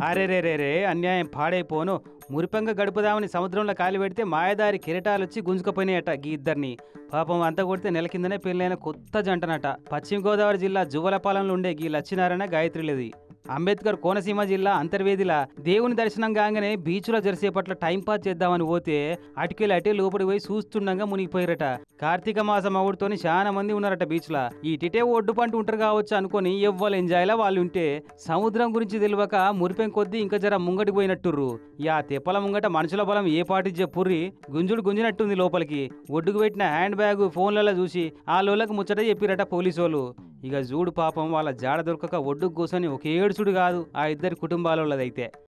అరే రే రే రే అన్యాయం పాడైపోను మురిపంగా గడుపుదామని సముద్రంలో కాలి పెడితే మాయదారి కిరీటాలు వచ్చి గుంజుకుపోయినాయట గీ ఇద్దరిని పాపం అంతా కొడితే నెల కిందనే పెళ్ళైన కొత్త జంటనట పశ్చిమ గోదావరి జిల్లా జువ్వలపాలెంలో ఉండే గీ లక్ష్మీనారాయణ గాయత్రిలేది అంబేద్కర్ కోనసీమ జిల్లా అంతర్వేదిలా దేవుని దర్శనం కాగానే బీచ్లో జరిసేపట్ల టైం పాస్ చేద్దామని పోతే అటుకెళ్ళి అటే లోపలికి పోయి చూస్తుండగా మునిగిపోయారట కార్తీక మాసం అవుడుతోని చాలా మంది ఉన్నారట బీచ్లో ఈ టిటే ఒడ్డు పంట ఉంటారు కావచ్చు అనుకొని ఎవ్వరు ఎంజాయ్లా వాళ్ళు ఉంటే సముద్రం గురించి తెలియక మురిపెం కొద్దీ ఇంకా జర ముంగటి పోయినట్టుర్రు యా తెప్పల ముంగట మనుషుల బలం ఏ పాటి చెప్పుర్రి గుంజుడు గుంజినట్టుంది లోపలికి ఒడ్డుకు పెట్టిన హ్యాండ్ బ్యాగ్ ఫోన్లలో చూసి ఆ లోలకు ముచ్చట చెప్పిరట పోలీసోళ్ళు ఇక చూడు పాపం వాళ్ళ జాడ దొరకక ఒడ్డుకు కూర్చొని ఒక ఏడుచుడు కాదు ఆ ఇద్దరి కుటుంబాలదైతే